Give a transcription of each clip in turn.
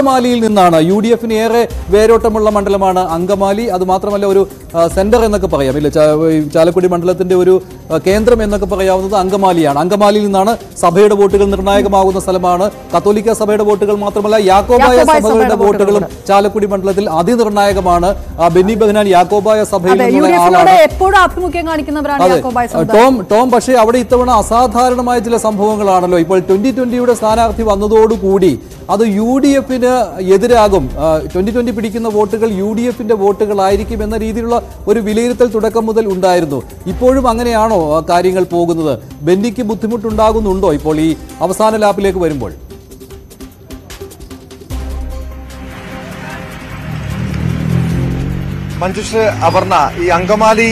അങ്കമാലിയിൽ നിന്നാണ് U D എഫിന് ഏറെ വേരോട്ടമുള്ള മണ്ഡലമാണ് അങ്കമാലി അത് മാത്രമല്ല ഒരു ആ, സെന്റർ എന്നൊക്കെ പറയാം ഇല്ല ചാ- ഈ ചാലക്കുടി മണ്ഡലത്തിന്റെ ഒരു ആ, കേന്ദ്രം എന്നൊക്കെ പറയാവുന്നത് അങ്കമാലിയാണ് അങ്കമാലിയിൽ നിന്നാണ് സഭയുടെ വോട്ടുകൾ നിർണായകമാകുന്ന സ്ഥലമാണ് കത്തോലിക്ക സഭയുടെ വോട്ടുകൾ മാത്രമല്ല യാക്കോബായ യാക്കോബായ സഭകളുടെ സഭയുടെ വോട്ടുകളും ചാലക്കുടി മണ്ഡലത്തിൽ അതിനിർണായകമാണ് ആ, ബെന്നി ബെഹനാൻ യാക്കോബായ സഭയിൽ അതെ യു നിന്നുള്ള ഡി ആളാണ് എഫിനോട് എപ്പോഴും ആഭിമുഖ്യം കാണിക്കുന്നവരാണ് അതെ യാക്കോബായ സമുദായം ടോം ടോം പക്ഷേ അവിടെ ഇത്തവണ അസാധാരണമായ ചില സംഭവങ്ങളാണല്ലോ ഇപ്പോൾ ട്വന്റി ട്വന്റിയുടെ സ്ഥാനാർത്ഥി വന്നതോടുകൂടി അത് യു ഡി എഫിന് എതിരാകും ട്വന്റി ട്വന്റി പിടിക്കുന്ന വോട്ടുകൾ യു ഡി എഫിന്റെ വോട്ടുകളായിരിക്കും എന്ന രീതിയിലുള്ള ഒരു വിലയിരുത്തൽ തുടക്കം മുതൽ ഉണ്ടായിരുന്നു ഇപ്പോഴും അങ്ങനെയാണോ ആ, കാര്യങ്ങൾ പോകുന്നത് ബെന്നിക്ക് ബുദ്ധിമുട്ടുണ്ടാകുന്നുണ്ടോ ഇപ്പോൾ ഈ അവസാന ലാപ്പിലേക്ക് വരുമ്പോൾ മഞ്ജുഷ് അപർണ ഈ അങ്കമാലി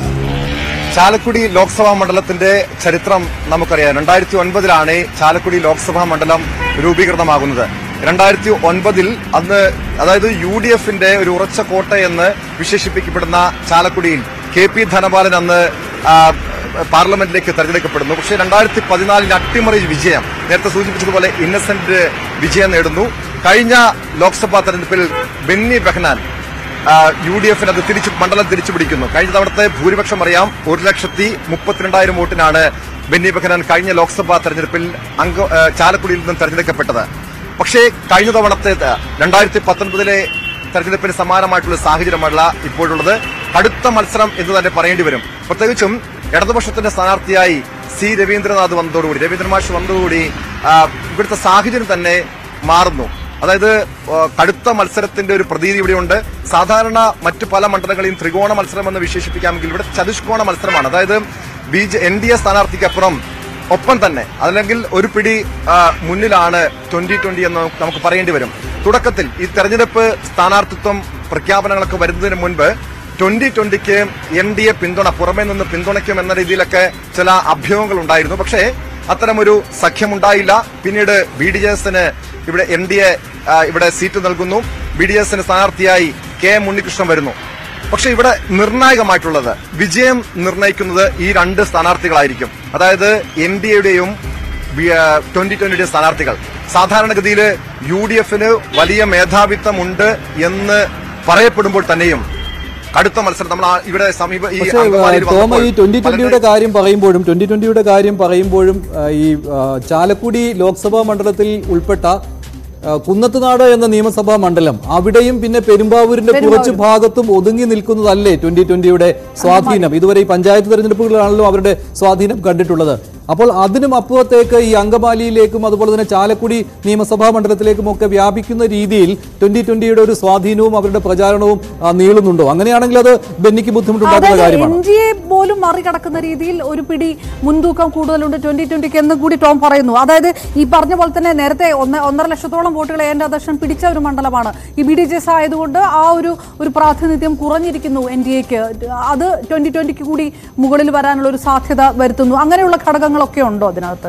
ചാലക്കുടി ലോക്സഭാ മണ്ഡലത്തിന്റെ ചരിത്രം നമുക്കറിയാം രണ്ടായിരത്തി ഒൻപതിലാണ് ചാലക്കുടി ലോക്സഭാ മണ്ഡലം രൂപീകൃതമാകുന്നത് രണ്ടായിരത്തി ഒൻപതിൽ അന്ന് അതായത് യു ഡി എഫിന്റെ ഒരു ഉറച്ച കോട്ട എന്ന് വിശേഷിപ്പിക്കപ്പെടുന്ന ചാലക്കുടിയിൽ കെ പി ധനപാലൻ അന്ന് ആ, പാർലമെന്റിലേക്ക് തെരഞ്ഞെടുക്കപ്പെടുന്നു പക്ഷേ രണ്ടായിരത്തി പതിനാലിൽ അട്ടിമറി വിജയം നേരത്തെ സൂചിപ്പിച്ചതുപോലെ ഇന്നസെന്റ് വിജയം നേടുന്നു കഴിഞ്ഞ ലോക്സഭാ തെരഞ്ഞെടുപ്പിൽ ബെന്നി ബെഹനാൻ യു ഡി എഫിന് അത് തിരിച്ചു മണ്ഡലം തിരിച്ചു പിടിക്കുന്നു കഴിഞ്ഞ തവണത്തെ ഭൂരിപക്ഷം അറിയാം ഒരു ലക്ഷത്തി മുപ്പത്തിരണ്ടായിരം വോട്ടിനാണ് ബെന്നി ബെഹനാൻ കഴിഞ്ഞ ലോക്സഭാ തെരഞ്ഞെടുപ്പിൽ അംഗ ആ, ചാലക്കുടിയിൽ നിന്നും തെരഞ്ഞെടുക്കപ്പെട്ടത് പക്ഷേ കഴിഞ്ഞ തവണത്തെ രണ്ടായിരത്തി പത്തൊൻപതിലെ തെരഞ്ഞെടുപ്പിന് സമാനമായിട്ടുള്ള സാഹചര്യമല്ല ഇപ്പോഴുള്ളത് കടുത്ത മത്സരം എന്ന് തന്നെ പറയേണ്ടി വരും പ്രത്യേകിച്ചും ഇടതുപക്ഷത്തിന്റെ സ്ഥാനാർത്ഥിയായി സി രവീന്ദ്രനാഥ് വന്നതോടുകൂടി രവീന്ദ്ര മാഷ് വന്നതോടുകൂടി ആ, ഇവിടുത്തെ സാഹചര്യം തന്നെ മാറുന്നു അതായത് ആ, കടുത്ത മത്സരത്തിന്റെ ഒരു പ്രതീതി ഇവിടെയുണ്ട് സാധാരണ മറ്റു പല മണ്ഡലങ്ങളെയും ത്രികോണ മത്സരം എന്ന് വിശേഷിപ്പിക്കാമെങ്കിൽ ഇവിടെ ചതുഷ്കോണ മത്സരമാണ് അതായത് B J N D A സ്ഥാനാർത്ഥിക്കപ്പുറം ഒപ്പം തന്നെ അല്ലെങ്കിൽ ഒരു പിടി ആ, മുന്നിലാണ് ട്വന്റി ട്വന്റി എന്ന് നമുക്ക് പറയേണ്ടി വരും തുടക്കത്തിൽ ഈ തെരഞ്ഞെടുപ്പ് സ്ഥാനാർത്ഥിത്വം പ്രഖ്യാപനങ്ങളൊക്കെ വരുന്നതിന് മുൻപ് ട്വന്റി ട്വന്റിക്ക് എൻ ഡി എ പിന്തുണ പുറമേ നിന്ന് പിന്തുണയ്ക്കും എന്ന രീതിയിലൊക്കെ ചില അഭ്യൂഹങ്ങൾ ഉണ്ടായിരുന്നു പക്ഷേ അത്തരമൊരു സഖ്യമുണ്ടായില്ല പിന്നീട് ബി ഡി എസിന് ഇവിടെ എൻ ഡി എ ഇവിടെ സീറ്റ് നൽകുന്നു ബി ഡി എസിന് സ്ഥാനാർത്ഥിയായി കെ എം ഉണ്ണികൃഷ്ണൻ വരുന്നു പക്ഷെ ഇവിടെ നിർണായകമായിട്ടുള്ളത് വിജയം നിർണയിക്കുന്നത് ഈ രണ്ട് സ്ഥാനാർത്ഥികളായിരിക്കും അതായത് എൻ ഡി എയുടെയും ട്വന്റി ട്വന്റിയുടെ സ്ഥാനാർത്ഥികൾ സാധാരണഗതിയിൽ യു ഡി എഫിന് വലിയ മേധാവിത്വമുണ്ട് എന്ന് പറയപ്പെടുമ്പോൾ തന്നെയും കടുത്ത മത്സരം നമ്മൾ ആ ഇവിടെ സമീപ ഈ പക്ഷേ അങ്കമാലിയിൽ തോമ ഈ വന്നപ്പോൾ ട്വന്റി പലരുടെ- ട്വന്റിയുടെ കാര്യം പറയുമ്പോഴും ട്വന്റി ട്വന്റിയുടെ കാര്യം പറയുമ്പോഴും ആ, ഈ ആ, ചാലക്കുടി ലോക്സഭാ മണ്ഡലത്തിൽ ഉൾപ്പെട്ട ആ, കുന്നത്തുനാട് എന്ന നിയമസഭാ മണ്ഡലം അവിടെയും പിന്നെ പെരുമ്പാവൂരിന്റെ കുറച്ച് ഭാഗത്തും ഒതുങ്ങി നിൽക്കുന്നതല്ലേ ട്വന്റി ട്വന്റിയുടെ സ്വാധീനം ഇതുവരെ ഈ പഞ്ചായത്ത് തെരഞ്ഞെടുപ്പുകളിലാണല്ലോ അവരുടെ സ്വാധീനം കണ്ടിട്ടുള്ളത് അപ്പോൾ അതിനും അപ്പുറത്തേക്ക് ഈ അങ്കമാലിയിലേക്കും അതുപോലെ തന്നെ ചാലക്കുടി നിയമസഭാ മണ്ഡലത്തിലേക്കും ഒക്കെ വ്യാപിക്കുന്ന രീതിയിൽ ട്വന്റി ട്വന്റിയുടെ ഒരു സ്വാധീനവും അവരുടെ പ്രചാരണവും ആ, നീളുന്നുണ്ടോ അങ്ങനെയാണെങ്കിൽ അത് ബെന്നിക്ക് ബുദ്ധിമുട്ടുണ്ടാക്കുന്ന അതായത് എൻ കാര്യമാണ് ഡി എ പോലും മറികടക്കുന്ന രീതിയിൽ ഒരു പിടി മുൻതൂക്കം കൂടുതലുണ്ട് ട്വന്റി ട്വന്റിക്ക് എന്നും കൂടി ടോം പറയുന്നു അതായത് ഈ പറഞ്ഞ പോലെ തന്നെ നേരത്തെ ഒന്ന് ഒന്നര ലക്ഷത്തോളം വോട്ടുകൾ എൻ ദർശൻ പിടിച്ച ഒരു മണ്ഡലമാണ് ഈ ബി ഡി ജെ എസ് ആയതുകൊണ്ട് ആ ഒരു ഒരു പ്രാതിനിധ്യം കുറഞ്ഞിരിക്കുന്നു എൻ ഡി എക്ക് അത് ട്വന്റി ട്വന്റിക്ക് കൂടി മുകളിൽ വരാനുള്ള ഒരു സാധ്യത വരുത്തുന്നു അങ്ങനെയുള്ള ഘടകങ്ങളൊക്കെ ഉണ്ടോ അതിനകത്ത്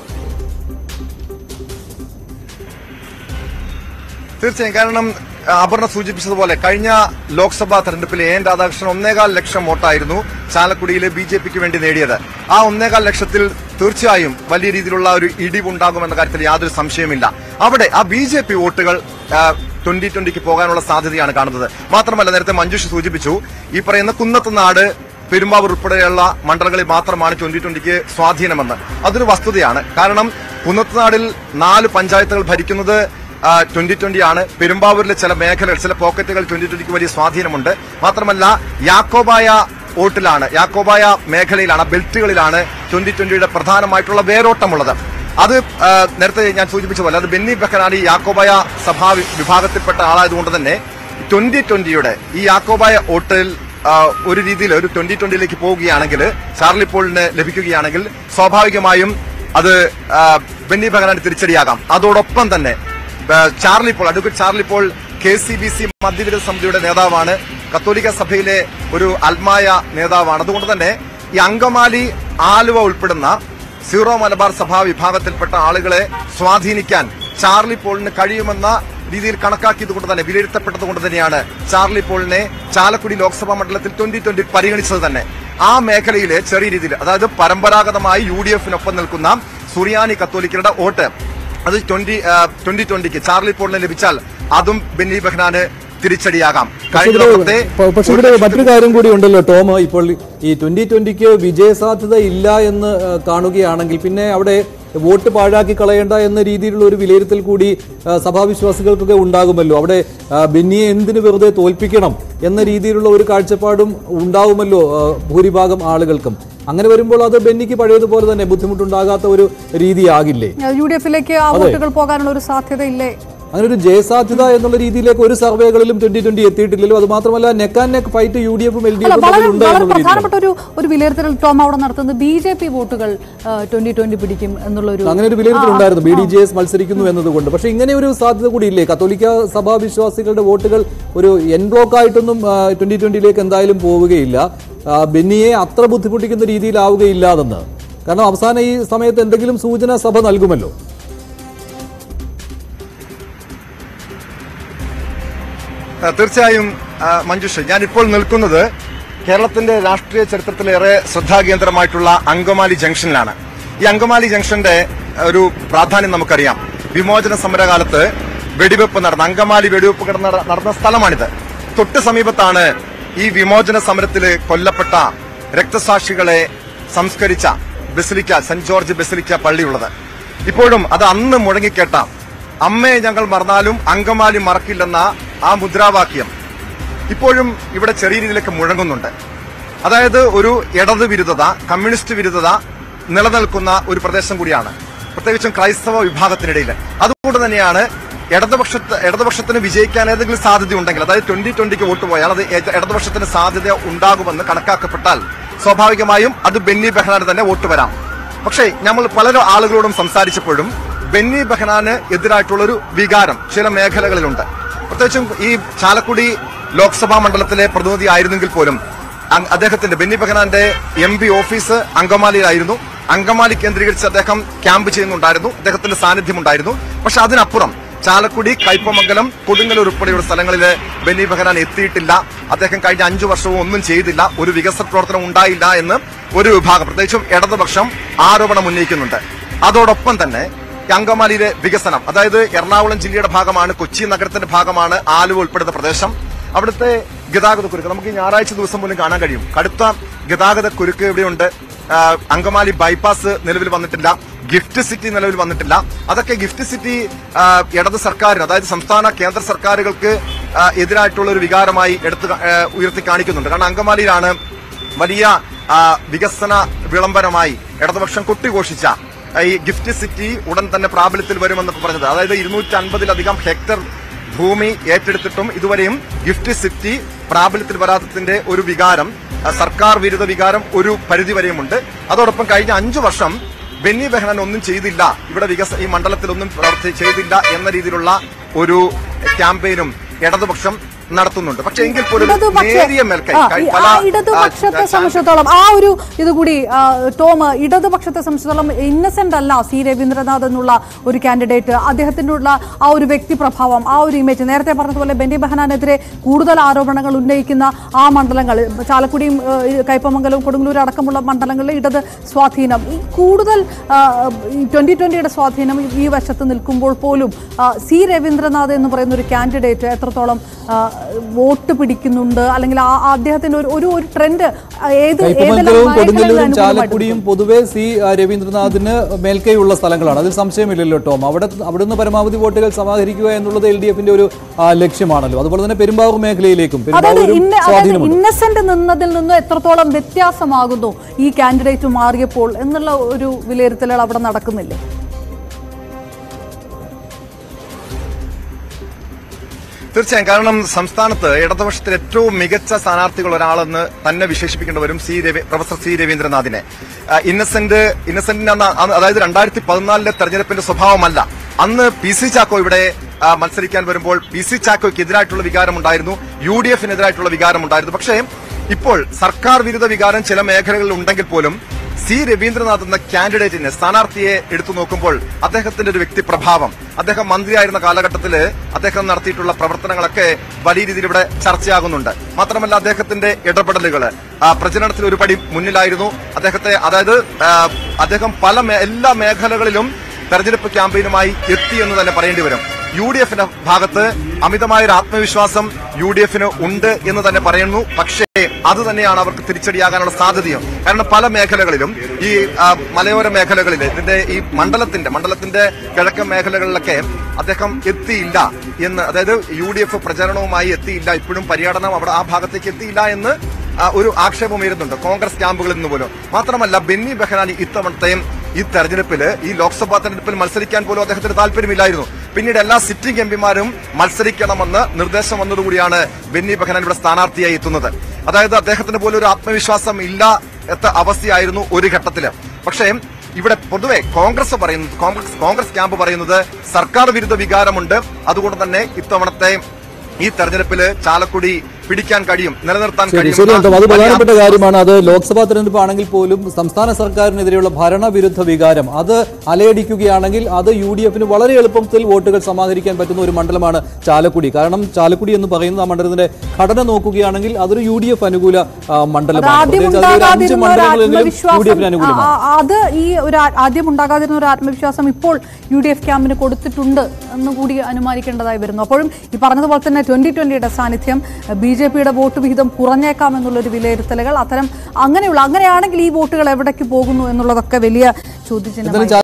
തീർച്ചയായും കാരണം ആ, അപർണ സൂചിപ്പിച്ചതുപോലെ കഴിഞ്ഞ ലോക്സഭാ തെരഞ്ഞെടുപ്പിൽ എ എൻ രാധാകൃഷ്ണൻ ഒന്നേകാൽ ലക്ഷം വോട്ടായിരുന്നു ചാലക്കുടിയിലെ ബി ജെ പിക്ക് വേണ്ടി നേടിയത് ആ ഒന്നേകാൽ ലക്ഷത്തിൽ തീർച്ചയായും വലിയ രീതിയിലുള്ള ഒരു ഇടിവുണ്ടാകുമെന്ന കാര്യത്തിൽ യാതൊരു സംശയമില്ല അവിടെ ആ ബി ജെ പി വോട്ടുകൾ ട്വന്റി ട്വന്റിക്ക് പോകാനുള്ള സാധ്യതയാണ് കാണുന്നത് മാത്രമല്ല നേരത്തെ മഞ്ജുഷ് സൂചിപ്പിച്ചു ഈ പറയുന്ന കുന്നത്തുനാട് പെരുമ്പാവൂർ ഉൾപ്പെടെയുള്ള മണ്ഡലങ്ങളിൽ മാത്രമാണ് ട്വന്റി ട്വന്റിക്ക് സ്വാധീനമെന്ന് അതൊരു വസ്തുതയാണ് കാരണം കുന്നത്തുനാടിൽ നാല് പഞ്ചായത്തുകൾ ഭരിക്കുന്നത് ട്വന്റി ട്വന്റി ആണ് പെരുമ്പാവൂരിലെ ചില മേഖലകൾ ചില പോക്കറ്റുകൾ ട്വന്റി ട്വന്റിക്ക് വലിയ സ്വാധീനമുണ്ട് മാത്രമല്ല യാക്കോബായ വോട്ടിലാണ് യാക്കോബായ മേഖലയിലാണ് ബെൽറ്റുകളിലാണ് ട്വന്റി ട്വന്റിയുടെ പ്രധാനമായിട്ടുള്ള വേരോട്ടമുള്ളത് അത് ആ, നേരത്തെ ഞാൻ സൂചിപ്പിച്ച പോലെ അത് ബെന്നി ബെഹനാൻ ഈ യാക്കോബായ സഭാ വി- വിഭാഗത്തിൽപ്പെട്ട ആളായതുകൊണ്ട് തന്നെ ട്വന്റി ട്വന്റിയുടെ ഈ യാക്കോബായ വോട്ടിൽ ആ, ഒരു രീതിയിൽ ഒരു ട്വന്റി ട്വന്റിയിലേക്ക് പോവുകയാണെങ്കിൽ ചാർലി പോളിന് ലഭിക്കുകയാണെങ്കിൽ സ്വാഭാവികമായും അത് ആ, ബെന്നി ബെഹനാന് തിരിച്ചടിയാകാം അതോടൊപ്പം തന്നെ ആ, Charlie Paul advocate Charlie Paul K C B C മധ്യവിരുദ്ധ സമിതിയുടെ നേതാവാണ് കത്തോലിക്ക സഭയിലെ ഒരു അൽമായ നേതാവാണ് അതുകൊണ്ട് തന്നെ ഈ അങ്കമാലി ആലുവ ഉൾപ്പെടുന്ന സീറോ മലബാർ സഭാ വിഭാഗത്തിൽപ്പെട്ട ആളുകളെ സ്വാധീനിക്കാൻ ചാർലി പോളിന് കഴിയുമെന്ന രീതിയിൽ കണക്കാക്കിയത് കൊണ്ട് തന്നെ വിലയിരുത്തപ്പെട്ടത് കൊണ്ട് തന്നെയാണ് ചാർലി പോളിനെ ചാലക്കുടി ലോക്സഭാ മണ്ഡലത്തിൽ ട്വന്റി ട്വന്റി പരിഗണിച്ചത് തന്നെ ആ മേഖലയിലെ ചെറിയ രീതിയിൽ അതായത് പരമ്പരാഗതമായി യു ഡി എഫിനൊപ്പം നിൽക്കുന്ന സുറിയാനി കത്തോലിക്കരുടെ വോട്ട് അത് ട്വന്റി ട്വന്റി ട്വന്റിക്ക് ചാർലി പോളിന് ലഭിച്ചാൽ അതും ബെന്നി ബെഹ്നാന് തിരിച്ചടിയാകാം പക്ഷേ കഴിഞ്ഞ ഇവിടെ- തവണത്തെ പ- പക്ഷേ ഇവിടെ മറ്റൊരു കാര്യം കൂടി ഉണ്ടല്ലോ ടോം ഇപ്പോൾ ഈ ട്വന്റി ട്വന്റിക്ക് വിജയസാധ്യത ഇല്ല എന്ന് ആ, കാണുകയാണെങ്കിൽ പിന്നെ അവിടെ വോട്ട് പാഴാക്കി കളയേണ്ട എന്ന രീതിയിലുള്ള ഒരു വിലയിരുത്തൽ കൂടി ആ, സഭാവിശ്വാസികൾക്കൊക്കെ ഉണ്ടാകുമല്ലോ അവിടെ ആ, ബെന്നിയെ എന്തിനു വെറുതെ തോൽപ്പിക്കണം എന്ന രീതിയിലുള്ള ഒരു കാഴ്ചപ്പാടും ഉണ്ടാവുമല്ലോ ആ, ഭൂരിഭാഗം ആളുകൾക്കും അങ്ങനെ വരുമ്പോൾ അത് ബെന്നിക്ക് പഴയതുപോലെ തന്നെ ബുദ്ധിമുട്ടുണ്ടാകാത്ത ഒരു രീതിയാകില്ലേ യു ഡി എഫിലേക്ക് ആ വോട്ടുകൾ പോകാനുള്ള ഒരു സാധ്യതയില്ലേ അങ്ങനെ ഒരു ജയസാധ്യത എന്നുള്ള രീതിയിലേക്ക് ഒരു സർവേകളിലും ട്വന്റി ട്വന്റി എത്തിയിട്ടില്ലല്ലോ അത് മാത്രമല്ല neck and neck fight U D എഫും എൽ ഡി അല്ല എഫും വളരെ തമ്മിലുണ്ട് വളരെ എന്നുള്ള രീതിയിലാണ് പ്രധാനപ്പെട്ട ഒരു ഒരു വിലയിരുത്തൽ ടോം അവിടെ നടത്തുന്നത് ബി ജെ പി വോട്ടുകൾ ട്വന്റി ട്വന്റി പിടിക്കും എന്നുള്ള ഒരു അങ്ങനെ ഒരു വിലയിരുത്തൽ ഉണ്ടായിരുന്നു ബി ഡി ജെ എസ് മത്സരിക്കുന്നു എന്നതുകൊണ്ട് പക്ഷെ ഇങ്ങനെ ഒരു സാധ്യത കൂടി ഇല്ലേ കത്തോലിക്ക സഭാ വിശ്വാസികളുടെ വോട്ടുകൾ ഒരു എൻ ബ്ലോക്ക് ആയിട്ടൊന്നും ട്വന്റി ട്വന്റിയിലേക്ക് എന്തായാലും പോവുകയില്ല ആ, ബെന്നിയെ അത്ര ബുദ്ധിമുട്ടിക്കുന്ന രീതിയിലാവുകയില്ലാതെന്ന് കാരണം അവസാന ഈ സമയത്ത് എന്തെങ്കിലും സൂചന സഭ നൽകുമല്ലോ ആ, തീർച്ചയായും ആ, മഞ്ജുഷ് ഞാനിപ്പോൾ നിൽക്കുന്നത് കേരളത്തിന്റെ രാഷ്ട്രീയ ചരിത്രത്തിലേറെ ശ്രദ്ധാകേന്ദ്രമായിട്ടുള്ള അങ്കമാലി ജംഗ്ഷനിലാണ് ഈ അങ്കമാലി ജംഗ്ഷന്റെ ആ, ഒരു പ്രാധാന്യം നമുക്കറിയാം വിമോചന സമരകാലത്ത് വെടിവെപ്പ് നടന്ന അങ്കമാലി വെടിവെപ്പ് കിടന്ന നടന്ന സ്ഥലമാണിത് തൊട്ട് സമീപത്താണ് ഈ വിമോചന സമരത്തിൽ കൊല്ലപ്പെട്ട രക്തസാക്ഷികളെ സംസ്കരിച്ച ബസിലിക്ക സെന്റ് ജോർജ് ബസിലിക്ക പള്ളിയുള്ളത് ഇപ്പോഴും അത് അന്ന് മുഴങ്ങിക്കേട്ട അമ്മയെ ഞങ്ങൾ മറന്നാലും അങ്കമാലി മറക്കില്ലെന്ന ആ മുദ്രാവാക്യം ഇപ്പോഴും ഇവിടെ ചെറിയ രീതിയിലൊക്കെ മുഴങ്ങുന്നുണ്ട് അതായത് ഒരു ഇടത് വിരുദ്ധത കമ്മ്യൂണിസ്റ്റ് വിരുദ്ധത നിലനിൽക്കുന്ന ഒരു പ്രദേശം കൂടിയാണ് പ്രത്യേകിച്ചും ക്രൈസ്തവ വിഭാഗത്തിനിടയിൽ അതുകൊണ്ട് തന്നെയാണ് ഇടതുപക്ഷത്ത് ഇടതുപക്ഷത്തിന് വിജയിക്കാൻ ഏതെങ്കിലും സാധ്യത ഉണ്ടെങ്കിൽ അതായത് ട്വന്റി ട്വന്റിക്ക് വോട്ട് പോയാൽ അത് ഏത് ഇടതുപക്ഷത്തിന് സാധ്യത ഉണ്ടാകുമെന്ന് കണക്കാക്കപ്പെട്ടാൽ സ്വാഭാവികമായും അത് ബെന്നി ബെഹ്നാന് തന്നെ വോട്ട് വരാം പക്ഷേ നമ്മൾ പല ആളുകളോടും സംസാരിച്ചപ്പോഴും ബെന്നി ബെഹനാന് എതിരായിട്ടുള്ള ഒരു വികാരം ചില മേഖലകളിലുണ്ട് പ്രത്യേകിച്ചും ഈ ചാലക്കുടി ലോക്സഭാ മണ്ഡലത്തിലെ പ്രതിനിധി ആയിരുന്നെങ്കിൽ പോലും അങ് അദ്ദേഹത്തിന്റെ ബെന്നി ബെഹനാന്റെ എം പി ഓഫീസ് അങ്കമാലിയിലായിരുന്നു അങ്കമാലി കേന്ദ്രീകരിച്ച് അദ്ദേഹം ക്യാമ്പ് ചെയ്യുന്നുണ്ടായിരുന്നു അദ്ദേഹത്തിന്റെ സാന്നിധ്യം ഉണ്ടായിരുന്നു പക്ഷെ അതിനപ്പുറം ചാലക്കുടി കയ്പമംഗലം കൊടുങ്ങല്ലൂർ ഉൾപ്പെടെയുള്ള സ്ഥലങ്ങളിൽ ബെന്നി ബെഹനാൻ എത്തിയിട്ടില്ല അദ്ദേഹം കഴിഞ്ഞ അഞ്ചു വർഷവും ഒന്നും ചെയ്തില്ല ഒരു വികസന പ്രവർത്തനം ഉണ്ടായില്ല എന്ന് ഒരു വിഭാഗം പ്രത്യേകിച്ചും ഇടതുപക്ഷം ആരോപണം ഉന്നയിക്കുന്നുണ്ട് അതോടൊപ്പം തന്നെ ഈ അങ്കമാലിയിലെ വികസനം അതായത് എറണാകുളം ജില്ലയുടെ ഭാഗമാണ് കൊച്ചി നഗരത്തിന്റെ ഭാഗമാണ് ആലുവ ഉൾപ്പെടുന്ന പ്രദേശം അവിടുത്തെ ഗതാഗത കുരുക്ക് നമുക്ക് ഈ ഞായറാഴ്ച ദിവസം പോലും കാണാൻ കഴിയും കടുത്ത ഗതാഗത കുരുക്ക് ഇവിടെയുണ്ട് ആ, അങ്കമാലി ബൈപ്പാസ് നിലവിൽ വന്നിട്ടില്ല ഗിഫ്റ്റ് സിറ്റി നിലവിൽ വന്നിട്ടില്ല അതൊക്കെ ഗിഫ്റ്റ് സിറ്റി ആ, ഇടത് സർക്കാരിന് അതായത് സംസ്ഥാന കേന്ദ്ര സർക്കാരുകൾക്ക് ആ, എതിരായിട്ടുള്ള ഒരു വികാരമായി എടുത്ത് കാ- ആ, ഉയർത്തി കാണിക്കുന്നുണ്ട് കാരണം അങ്കമാലിയിലാണ് വലിയ ആ, വികസന വിളംബരമായി ഇടതുപക്ഷം കൊട്ടിഘോഷിച്ച ആ, ഈ ഗിഫ്റ്റ് സിറ്റി ഉടൻ തന്നെ പ്രാബല്യത്തിൽ വരുമെന്നൊക്കെ പറഞ്ഞത് അതായത് ഇരുന്നൂറ്റി അൻപതിലധികം ഹെക്ടർ ഭൂമി ഏറ്റെടുത്തിട്ടും ഇതുവരെയും ഗിഫ്റ്റ് സിറ്റി പ്രാബല്യത്തിൽ വരാത്തതിന്റെ ഒരു വികാരം ആ, സർക്കാർ വിരുദ്ധ വികാരം ഒരു പരിധിവരെയുമുണ്ട് അതോടൊപ്പം കഴിഞ്ഞ അഞ്ചു വർഷം ബെന്നി ബെഹ്നാൻ ഒന്നും ചെയ്തില്ല ഇവിടെ വികസ ഈ മണ്ഡലത്തിലൊന്നും പ്രവർത്തി ചെയ്തില്ല എന്ന രീതിയിലുള്ള ഒരു ക്യാമ്പയിനും ഇടതുപക്ഷം നടത്തുന്നുണ്ട് പക്ഷേ എങ്കിൽ പോലും ഒരു ഇടതുപക്ഷ- നേരിയ മേൽക്കൈ ആ, കഴി- ഈ- പല ആ ആ, ഇടതുപക്ഷത്തെ ആ, സംബന്ധിച്ചിടത്തോളം ആ ഒരു ഇതുകൂടി ആ, ടോം ഇടതുപക്ഷത്തെ സംബന്ധിച്ചിടത്തോളം ഇന്നസെന്റ് അല്ല സി രവീന്ദ്രനാഥ് എന്നുള്ള ഒരു കാൻഡിഡേറ്റ് അദ്ദേഹത്തിനുള്ള ആ ഒരു വ്യക്തിപ്രഭാവം ആ ഒരു ഇമേജ് നേരത്തെ പറഞ്ഞതുപോലെ ബെന്നി ബെഹനാനെതിരെ കൂടുതൽ ആരോപണങ്ങൾ ഉന്നയിക്കുന്ന ആ മണ്ഡലങ്ങൾ ചാലക്കുടിയും ഏ, ഈ കയ്പമംഗലവും കൊടുങ്ങല്ലൂർ അടക്കമുള്ള മണ്ഡലങ്ങളിൽ ഇടത് സ്വാധീനം ഈ കൂടുതൽ ട്വന്റി ട്വന്റിയുടെ സ്വാധീനം ഈ- ഈ വശത്ത് നിൽക്കുമ്പോൾ പോലും ആ, സി രവീന്ദ്രനാഥ് എന്ന് പറയുന്ന ഒരു കാൻഡിഡേറ്റ് എത്രത്തോളം ആ, വോട്ട് പിടിക്കുന്നുണ്ട് അല്ലെങ്കിൽ ആ ആ അദ്ദേഹത്തിന്റെ ഒരു ഒരു ഒരു ട്രെൻഡ് ഏത് ഏതെല്ലാം കയ്പമംഗലവും മേഖലകളിൽ കൊടുങ്ങല്ലൂരും അനുകൂലമായിട്ട് ചാലക്കുടിയും പൊതുവെ സി ആ, രവീന്ദ്രനാഥിന് മേൽക്കൈയുള്ള സ്ഥലങ്ങളാണ് അതിൽ സംശയമില്ലല്ലോ ടോം അവിടെ അവിടുന്ന് പരമാവധി വോട്ടുകൾ സമാഹരിക്കുക എന്നുള്ളത് എൽ ഡി എഫിന്റെ ഒരു ആ, ലക്ഷ്യമാണല്ലോ അതുപോലെ തന്നെ പെരുമ്പാവൂർ മേഖലയിലേക്കും അതായത് പെരുമ്പാവൂരും ഇന്ന അതായത് സ്വാധീനമുണ്ട് ഇന്നസെന്റ് നിന്നതിൽ നിന്ന് എത്രത്തോളം വ്യത്യാസമാകുന്നു ഈ കാൻഡിഡേറ്റ് മാറിയപ്പോൾ എന്നുള്ള ഒരു വിലയിരുത്തലുകൾ അവിടെ നടക്കുന്നില്ലേ തീർച്ചയായും കാരണം സംസ്ഥാനത്ത് ഇടതുപക്ഷത്തിൽ ഏറ്റവും മികച്ച സ്ഥാനാർത്ഥികൾ ഒരാളെന്ന് തന്നെ വിശേഷിപ്പിക്കേണ്ടി വരും സി രവി പ്രൊഫസർ സി രവീന്ദ്രനാഥിനെ ആ, ഇന്നസെന്റ് ഇന്നസെന്റിന്റെ അന്ന് അന്ന് അതായത് രണ്ടായിരത്തി പതിനാലിലെ തെരഞ്ഞെടുപ്പിന്റെ സ്വഭാവമല്ല അന്ന് പി സി ചാക്കോ ഇവിടെ ആ, മത്സരിക്കാൻ വരുമ്പോൾ പി സി ചാക്കോയ്ക്ക് എതിരായിട്ടുള്ള വികാരമുണ്ടായിരുന്നു യു ഡി എഫിനെതിരായിട്ടുള്ള വികാരമുണ്ടായിരുന്നു പക്ഷേ ഇപ്പോൾ സർക്കാർ വിരുദ്ധ വികാരം ചില മേഖലകളിൽ ഉണ്ടെങ്കിൽ പോലും സി രവീന്ദ്രനാഥ് എന്ന കാൻഡിഡേറ്റിനെ സ്ഥാനാർത്ഥിയെ എടുത്തു നോക്കുമ്പോൾ അദ്ദേഹത്തിന്റെ ഒരു വ്യക്തിപ്രഭാവം അദ്ദേഹം മന്ത്രിയായിരുന്ന കാലഘട്ടത്തിൽ അദ്ദേഹം നടത്തിയിട്ടുള്ള പ്രവർത്തനങ്ങളൊക്കെ വലിയ രീതിയിൽ ഇവിടെ ചർച്ചയാകുന്നുണ്ട് മാത്രമല്ല അദ്ദേഹത്തിന്റെ ഇടപെടലുകൾ പ്രചരണത്തിൽ ഒരു പടി മുന്നിലായിരുന്നു അദ്ദേഹത്തെ അതായത് ആ, അദ്ദേഹം പല മേ- എല്ലാ മേഖലകളിലും തെരഞ്ഞെടുപ്പ് ക്യാമ്പയിനുമായി എത്തി എന്ന് തന്നെ പറയേണ്ടി വരും യു ഡി എഫിന്റെ ഭാഗത്ത് അമിതമായ ഒരു ആത്മവിശ്വാസം യു ഡി എഫിന് ഉണ്ട് എന്ന് തന്നെ പറയുന്നു പക്ഷേ അത് തന്നെയാണ് അവർക്ക് തിരിച്ചടിയാകാനുള്ള സാധ്യതയും കാരണം പല മേഖലകളിലും ഈ ആ, മലയോര മേഖലകളിൽ ഇതിന്റെ ഈ മണ്ഡലത്തിന്റെ മണ്ഡലത്തിന്റെ കിഴക്കൻ മേഖലകളിലൊക്കെ അദ്ദേഹം എത്തിയില്ല എന്ന് അതായത് യു ഡി എഫ് പ്രചരണവുമായി എത്തിയില്ല ഇപ്പോഴും പര്യടനം അവിടെ ആ ഭാഗത്തേക്ക് എത്തിയില്ല എന്ന് ആ, ഒരു ആക്ഷേപം ഉയരുന്നുണ്ട് കോൺഗ്രസ് ക്യാമ്പുകളിൽ നിന്ന് പോലും മാത്രമല്ല ബെന്നി ബെഹനാനി ഇത്തവണത്തെയും ഈ തെരഞ്ഞെടുപ്പിൽ ഈ ലോക്സഭാ തെരഞ്ഞെടുപ്പിൽ മത്സരിക്കാൻ പോലും അദ്ദേഹത്തിന് താല്പര്യമില്ലായിരുന്നു പിന്നീട് എല്ലാ സിറ്റിംഗ് എംപിമാരും മത്സരിക്കണമെന്ന് നിർദ്ദേശം വന്നതുകൂടിയാണ് ബെന്നി ബെഹനാൻ ഇവിടെ സ്ഥാനാർത്ഥിയായി എത്തുന്നത് അതായത് അദ്ദേഹത്തിന് പോലും ഒരു ആത്മവിശ്വാസം ഇല്ല എത്ത അവസ്ഥയായിരുന്നു ഒരു ഘട്ടത്തില് പക്ഷേ ഇവിടെ പൊതുവെ കോൺഗ്രസ് പറയുന്നത് കോൺഗ്രസ് കോൺഗ്രസ് ക്യാമ്പ് പറയുന്നത് സർക്കാർ വിരുദ്ധ വികാരമുണ്ട് അതുകൊണ്ട് തന്നെ ഇത്തവണത്തെ ഈ തെരഞ്ഞെടുപ്പില് ചാലക്കുടി പിടിക്കാൻ കഴിയും നിലനിർത്താൻ ശരി കഴിയും ശരി എന്ന അത് വലിയ പ്രധാനപ്പെട്ട കാര്യമാണ് അത് ലോക്സഭാ തെരഞ്ഞെടുപ്പ് ആണെങ്കിൽ പോലും സംസ്ഥാന സർക്കാരിനെതിരെയുള്ള ഭരണവിരുദ്ധ വികാരം അത് അലയടിക്കുകയാണെങ്കിൽ അത് യു ഡി എഫിന് വളരെ എളുപ്പത്തിൽ വോട്ടുകൾ സമാഹരിക്കാൻ പറ്റുന്ന ഒരു മണ്ഡലമാണ് ചാലക്കുടി കാരണം ചാലക്കുടി എന്ന് പറയുന്ന ആ മണ്ഡലത്തിന്റെ ഘടന നോക്കുകയാണെങ്കിൽ അതൊരു യു ഡി എഫ് അനുകൂല ആ, അത് മണ്ഡലമാണ് ആദ്യം പ്രത്യേകിച്ച് അതിലൊരു അഞ്ച് ഉണ്ടാകാതിരുന്ന ഒരു മണ്ഡലങ്ങളെങ്കിലും യു ഡി ആത്മവിശ്വാസം എഫിന് അനുകൂലമാണ് ആ, ആ, അത് ഈ ഒരു ആ- ആദ്യം ഉണ്ടാകാതിരുന്ന ഒരു ആത്മവിശ്വാസം ഇപ്പോൾ യു ഡി എഫ് ക്യാമ്പിന് കൊടുത്തിട്ടുണ്ട് എന്ന് കൂടി അനുമാനിക്കേണ്ടതായി വരുന്നു അപ്പോഴും ഈ പറഞ്ഞതുപോലെ തന്നെ ട്വന്റി ട്വന്റിയുടെ സാന്നിധ്യം ബി ജെ പിയുടെ വോട്ട് വിഹിതം കുറഞ്ഞേക്കാം എന്നുള്ളൊരു വിലയിരുത്തലുകൾ അത്തരം അങ്ങനെയുള്ള അങ്ങനെയാണെങ്കിൽ ഈ വോട്ടുകൾ എവിടേക്ക് പോകുന്നു എന്നുള്ളതൊക്കെ വലിയ ചോദ്യചിഹ്നമായി എന്തായാലും